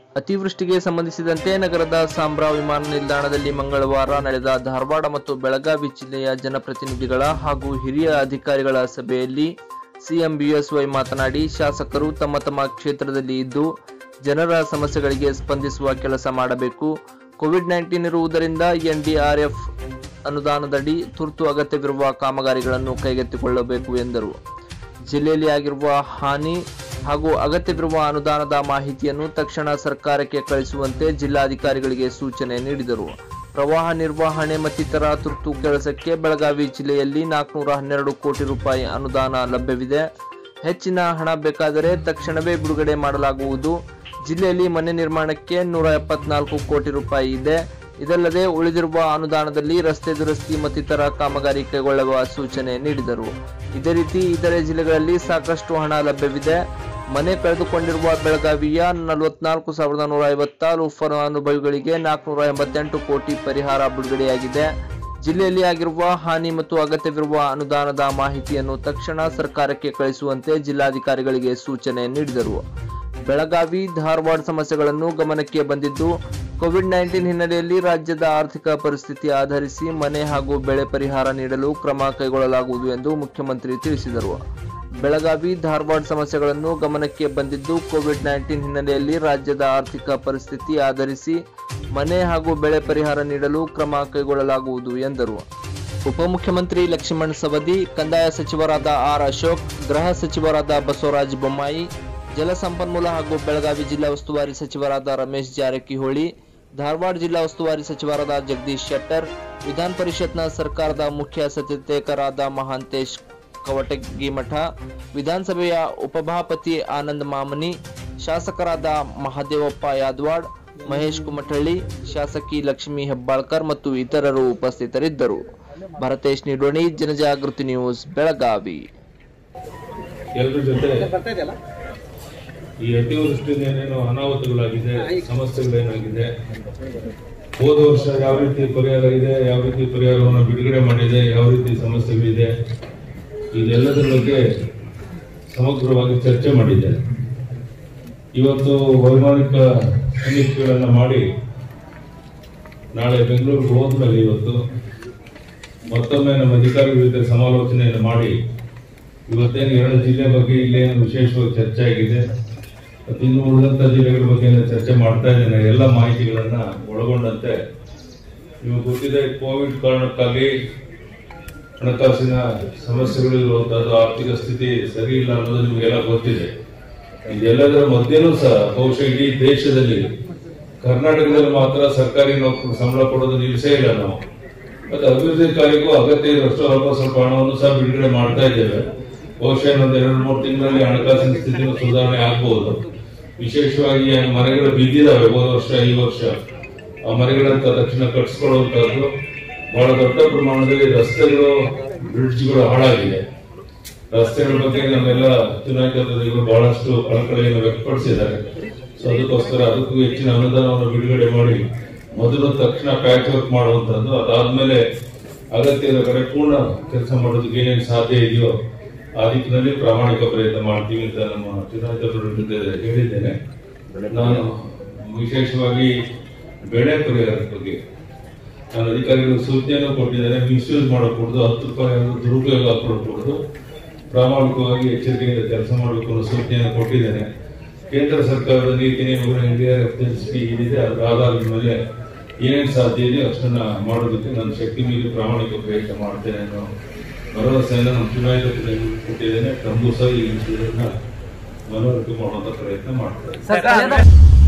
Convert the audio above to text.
ಅತಿವೃಷ್ಟಿಗೆ ಸಂಬಂಧಿಸಿದಂತೆ ನಗರದ ಸಾಂಬ್ರಾ ವಿಮಾನ ನಿಲ್ದಾಣದಲ್ಲಿ ಮಂಗಳವಾರ ನಡೆದ ಧಾರವಾಡ ಮತ್ತು ಬೆಳಗಾವಿ ಜಿಲ್ಲೆಯ ಜನಪ್ರತಿನಿಧಿಗಳ ಹಾಗೂ ಹಿರಿಯ ಅಧಿಕಾರಿಗಳ ಸಭೆಯಲ್ಲಿ ಸಿಎಂ ಬಿಎಸ್ವೈ ಮಾತನಾಡಿ ಶಾಸಕರು ತಮ್ಮ ತಮ್ಮ ಕ್ಷೇತ್ರದಲ್ಲಿ ಇದ್ದು ಜನರ ಸಮಸ್ಯೆಗಳಿಗೆ ಸ್ಪಂದಿಸುವ ಕೆಲಸ ಮಾಡಬೇಕು ಕೋವಿಡ್ ನೈನ್ಟೀನ್ ಇರುವುದರಿಂದ ಎನ್ಡಿಆರ್ಎಫ್ ಅನುದಾನದಡಿ ತುರ್ತು ಅಗತ್ಯವಿರುವ ಕಾಮಗಾರಿಗಳನ್ನು ಕೈಗೆತ್ತಿಕೊಳ್ಳಬೇಕು ಎಂದರು ಜಿಲ್ಲೆಯಲ್ಲಿ ಆಗಿರುವ ಹಾನಿ ಹಾಗೂ ಅಗತ್ಯವಿರುವ ಅನುದಾನದ ಮಾಹಿತಿಯನ್ನು ತಕ್ಷಣ ಸರ್ಕಾರಕ್ಕೆ ಕಳಿಸುವಂತೆ ಜಿಲ್ಲಾಧಿಕಾರಿಗಳಿಗೆ ಸೂಚನೆ ನೀಡಿದರು ಪ್ರವಾಹ ನಿರ್ವಹಣೆ ಮತ್ತಿತರ ತುರ್ತು ಕೆಲಸಕ್ಕೆ ಬೆಳಗಾವಿ ಜಿಲ್ಲೆಯಲ್ಲಿ ನಾಲ್ಕುನೂರ ಹನ್ನೆರಡು ಕೋಟಿ ರೂಪಾಯಿ ಅನುದಾನ ಲಭ್ಯವಿದೆ ಹೆಚ್ಚಿನ ಹಣ ಬೇಕಾದರೆ ತಕ್ಷಣವೇ ಬಿಡುಗಡೆ ಮಾಡಲಾಗುವುದು ಜಿಲ್ಲೆಯಲ್ಲಿ ಮನೆ ನಿರ್ಮಾಣಕ್ಕೆ ನೂರ ಎಪ್ಪತ್ನಾಲ್ಕು ಕೋಟಿ ರೂಪಾಯಿ ಇದೆ ಇದಲ್ಲದೆ ಉಳಿದಿರುವ ಅನುದಾನದಲ್ಲಿ ರಸ್ತೆ ದುರಸ್ತಿ ಮತ್ತಿತರ ಕಾಮಗಾರಿ ಕೈಗೊಳ್ಳುವ ಸೂಚನೆ ನೀಡಿದರು ಇದೇ ರೀತಿ ಇತರೆ ಜಿಲ್ಲೆಗಳಲ್ಲಿ ಸಾಕಷ್ಟು ಹಣ ಲಭ್ಯವಿದೆ ಮನೆ ಕಳೆದುಕೊಂಡಿರುವ ಬೆಳಗಾವಿಯ ನಲವತ್ನಾಲ್ಕು ಸಾವಿರದ ನೂರ ಐವತ್ತಾರು ಫಲಾನುಭವಿಗಳಿಗೆ ನಾಲ್ಕುನೂರ ಎಂಬತ್ತೆಂಟು ಕೋಟಿ ಪರಿಹಾರ ಬಿಡುಗಡೆಯಾಗಿದೆ ಜಿಲ್ಲೆಯಲ್ಲಿ ಆಗಿರುವ ಹಾನಿ ಮತ್ತು ಅಗತ್ಯವಿರುವ ಅನುದಾನದ ಮಾಹಿತಿಯನ್ನು ತಕ್ಷಣ ಸರ್ಕಾರಕ್ಕೆ ಕಳಿಸುವಂತೆ ಜಿಲ್ಲಾಧಿಕಾರಿಗಳಿಗೆ ಸೂಚನೆ ನೀಡಿದರು ಬೆಳಗಾವಿ ಧಾರವಾಡ ಸಮಸ್ಯೆಗಳನ್ನು ಗಮನಕ್ಕೆ ಬಂದಿದ್ದು ಕೋವಿಡ್ ನೈನ್ಟೀನ್ ಹಿನ್ನೆಲೆಯಲ್ಲಿ ರಾಜ್ಯದ ಆರ್ಥಿಕ ಪರಿಸ್ಥಿತಿ ಆಧರಿಸಿ ಮನೆ ಹಾಗೂ ಬೆಳೆ ಪರಿಹಾರ ನೀಡಲು ಕ್ರಮ ಕೈಗೊಳ್ಳಲಾಗುವುದು ಎಂದು ಮುಖ್ಯಮಂತ್ರಿ ತಿಳಿಸಿದರು ಬೆಳಗಾವಿ ಧಾರವಾಡ ಸಮಸ್ಯೆಗಳನ್ನು ಗಮನಕ್ಕೆ ಬಂದಿದ್ದು ಕೋವಿಡ್ ನೈನ್ಟೀನ್ ಹಿನ್ನೆಲೆಯಲ್ಲಿ ರಾಜ್ಯದ ಆರ್ಥಿಕ ಪರಿಸ್ಥಿತಿ ಆಧರಿಸಿ ಮನೆ ಹಾಗೂ ಬೆಳೆ ಪರಿಹಾರ ನೀಡಲು ಕ್ರಮ ಕೈಗೊಳ್ಳಲಾಗುವುದು ಎಂದರು ಉಪಮುಖ್ಯಮಂತ್ರಿ ಲಕ್ಷ್ಮಣ್ ಸವದಿ ಕಂದಾಯ ಸಚಿವರಾದ ಆರ್ ಅಶೋಕ್ ಗೃಹ ಸಚಿವರಾದ ಬಸವರಾಜ ಬೊಮ್ಮಾಯಿ ಜಲಸಂಪನ್ಮೂಲ ಹಾಗೂ ಬೆಳಗಾವಿ ಜಿಲ್ಲಾ ಉಸ್ತುವಾರಿ ಸಚಿವರಾದ ರಮೇಶ್ ಜಾರಕಿಹೊಳಿ ಧಾರವಾಡ ಜಿಲ್ಲಾ ಉಸ್ತುವಾರಿ ಸಚಿವರಾದ ಜಗದೀಶ್ ಶೆಟ್ಟರ್ ವಿಧಾನ ಪರಿಷತ್ನ ಸರ್ಕಾರದ ಮುಖ್ಯ ಸಚೇತಕರಾದ ಮಹಾಂತೇಶ್ ಕವಟಗಿಮಠ ವಿಧಾನಸಭೆಯ ಉಪಭಾಪತಿ ಆನಂದ್ ಮಾಮನಿ ಶಾಸಕರಾದ ಮಹಾದೇವಪ್ಪ ಯಾದವಾಡ್ ಮಹೇಶ್ ಕುಮಟಳ್ಳಿ ಶಾಸಕಿ ಲಕ್ಷ್ಮೀ ಹೆಬ್ಬಾಳ್ಕರ್ ಮತ್ತು ಇತರರು ಉಪಸ್ಥಿತರಿದ್ದರು ಭರತೇಶ್ ನಿಡೋಣಿ ಜನಜಾಗೃತಿ ನ್ಯೂಸ್ ಬೆಳಗಾವಿ ಎಲ್ಲರ ಜೊತೆ ಈ ಅತಿವೃಷ್ಟಿಯಿಂದ ಏನೇನು ಅನಾಹುತಗಳಾಗಿದೆ ಸಮಸ್ಯೆಗಳೇನಾಗಿದೆ ಹೋದ ವರ್ಷ ಯಾವ ರೀತಿ ಪರಿಹಾರ ಇದೆ ಯಾವ ರೀತಿ ಪರಿಹಾರವನ್ನು ಬಿಡುಗಡೆ ಮಾಡಿದೆ ಯಾವ ರೀತಿ ಸಮಸ್ಯೆಗಳಿದೆ ಇದೆಲ್ಲದರ ಬಗ್ಗೆ ಸಮಗ್ರವಾಗಿ ಚರ್ಚೆ ಮಾಡಿದೆ ಇವತ್ತು ವೈಮಾನಿಕ ಸಮೀಕ್ಷೆಗಳನ್ನು ಮಾಡಿ ನಾಳೆ ಬೆಂಗಳೂರಿಗೆ ಹೋದ್ಮೇಲೆ ಇವತ್ತು ಮತ್ತೊಮ್ಮೆ ನಮ್ಮ ಅಧಿಕಾರಿಗಳ ಜೊತೆ ಸಮಾಲೋಚನೆಯನ್ನು ಮಾಡಿ ಇವತ್ತೇನು ಎರಡು ಜಿಲ್ಲೆ ಬಗ್ಗೆ ಇಲ್ಲೇನು ವಿಶೇಷವಾಗಿ ಚರ್ಚೆ ಆಗಿದೆ ಮತ್ತು ಇನ್ನು ಉಳಿದಂಥ ಜಿಲ್ಲೆಗಳ ಬಗ್ಗೆ ನಾನು ಚರ್ಚೆ ಮಾಡ್ತಾ ಇದ್ದೇನೆ ಎಲ್ಲ ಮಾಹಿತಿಗಳನ್ನ ಒಳಗೊಂಡಂತೆ ನಿಮಗೆ ಗೊತ್ತಿದೆ ಕೋವಿಡ್ ಕಾರಣಕ್ಕಾಗಿ ಹಣಕಾಸಿನ ಸಮಸ್ಯೆಗಳು ಇರುವಂತಹದ್ದು ಆರ್ಥಿಕ ಸ್ಥಿತಿ ಸರಿ ಇಲ್ಲ ಅನ್ನೋದು ನಿಮಗೆಲ್ಲ ಗೊತ್ತಿದೆ ಇದೆಲ್ಲದರ ಮಧ್ಯೆನೂ ಸಹ ಬಹುಶಃ ಇಡೀ ದೇಶದಲ್ಲಿ ಕರ್ನಾಟಕದಲ್ಲಿ ಮಾತ್ರ ಸರ್ಕಾರಿ ನೌಕರ ಸಂಬಳ ಕೊಡೋದು ನಿಲ್ಲಿಸೇ ಇಲ್ಲ ನಾವು ಮತ್ತೆ ಅಭಿವೃದ್ಧಿ ಕಾರ್ಯಕ್ಕೂ ಅಗತ್ಯ ಇರುವಷ್ಟು ಅಲ್ಪ ಸ್ವಲ್ಪ ಹಣವನ್ನು ಸಹ ಬಿಡುಗಡೆ ಮಾಡ್ತಾ ಇದ್ದೇವೆ ಬಹುಶಃ ಇನ್ನೊಂದು ಎರಡು ಮೂರು ತಿಂಗಳಲ್ಲಿ ಹಣಕಾಸಿನ ಸ್ಥಿತಿನೂ ಸುಧಾರಣೆ ಆಗ್ಬಹುದು ವಿಶೇಷವಾಗಿ ಆ ಮನೆಗಳು ಬಿದ್ದಿದ್ದಾವೆ ಹೋದ ವರ್ಷ ಈ ವರ್ಷ ಆ ಮನೆಗಳಂತ ತಕ್ಷಣ ಕಟ್ಸ್ಕೊಳ್ಳುವಂತಹದ್ದು ಬಹಳ ದೊಡ್ಡ ಪ್ರಮಾಣದಲ್ಲಿ ರಸ್ತೆಗಳು ಬ್ರಿಡ್ಜ್ಗಳು ಹಾಳಾಗಿದೆ ರಸ್ತೆಗಳ ಬಗ್ಗೆ ನಮ್ಮೆಲ್ಲ ಚುನಾಯಿತ ಪ್ರತಿನಿಧಿಗಳು ಬಹಳಷ್ಟು ಕಳಕಳಿಯನ್ನು ವ್ಯಕ್ತಪಡಿಸಿದ್ದಾರೆ ಸೊ ಅದಕ್ಕೋಸ್ಕರ ಅದಕ್ಕೂ ಹೆಚ್ಚಿನ ಅನುದಾನವನ್ನು ಬಿಡುಗಡೆ ಮಾಡಿ ಮೊದಲು ತಕ್ಷಣ ಪ್ಯಾಚ್ ವರ್ಕ್ ಮಾಡುವಂತಹದ್ದು ಅದಾದ್ಮೇಲೆ ಅಗತ್ಯ ಇರೋ ಕಡೆ ಪೂರ್ಣ ಕೆಲಸ ಮಾಡೋದಕ್ಕೆ ಏನೇನು ಸಾಧ್ಯ ಇದೆಯೋ ಆ ದಿಕ್ಕಿನಲ್ಲಿ ಪ್ರಾಮಾಣಿಕ ಪ್ರಯತ್ನ ಮಾಡ್ತೀವಿ ಅಂತ ನಮ್ಮ ಚುನಾಯಿತ ಪ್ರತಿನಿಧಿ ಜೊತೆ ಹೇಳಿದ್ದೇನೆ ನಾನು ವಿಶೇಷವಾಗಿ ಬೆಳೆ ಪರಿಹಾರದ ಬಗ್ಗೆ ನಾನು ಅಧಿಕಾರಿಗಳಿಗೆ ಸೂಚನೆಯನ್ನು ಕೊಟ್ಟಿದ್ದೇನೆ ಮಿಸ್ಯೂಸ್ ಮಾಡಕೂಡದು ಹತ್ತು ರೂಪಾಯಿ ದುರುಪಯೋಗ ಹಾಕೊಳ್ಕೂಡದು ಪ್ರಾಮಾಣಿಕವಾಗಿ ಎಚ್ಚರಿಕೆಯಿಂದ ಕೆಲಸ ಮಾಡಬೇಕು ಅನ್ನೋ ಸೂಚನೆಯನ್ನು ಕೊಟ್ಟಿದ್ದೇನೆ ಕೇಂದ್ರ ಸರ್ಕಾರದ ನೀತಿ ನಿಯಮಗಳು ಇಂಡಿಯಾ ರೆಫರೆನ್ಸ್ ಫೀ ಏನಿದೆ ಅದರ ಆಧಾರದ ಮೇಲೆ ಏನೇನು ಸಾಧ್ಯ ಇದೆಯೋ ಅಷ್ಟನ್ನ ಮಾಡೋದಕ್ಕೆ ನಾನು ಶಕ್ತಿ ಮೀರಿ ಪ್ರಾಮಾಣಿಕ ಪ್ರಯತ್ನ ಮಾಡ್ತೇನೆ ಅನ್ನೋ ಭರವಸೆಯನ್ನು ನಮ್ಮ ಚುನಾಯಿತ ಪ್ರತಿನಿಧಿಗಳಿಗೆ ಕೊಟ್ಟಿದ್ದೇನೆ ತಮಗೂ ಸಹ ಈ ವಿಷಯಗಳನ್ನ ಮನವರಿಕೆ ಮಾಡುವಂತ ಪ್ರಯತ್ನ ಮಾಡ್ತಾರೆ ಸರ್ ಕಳೆದ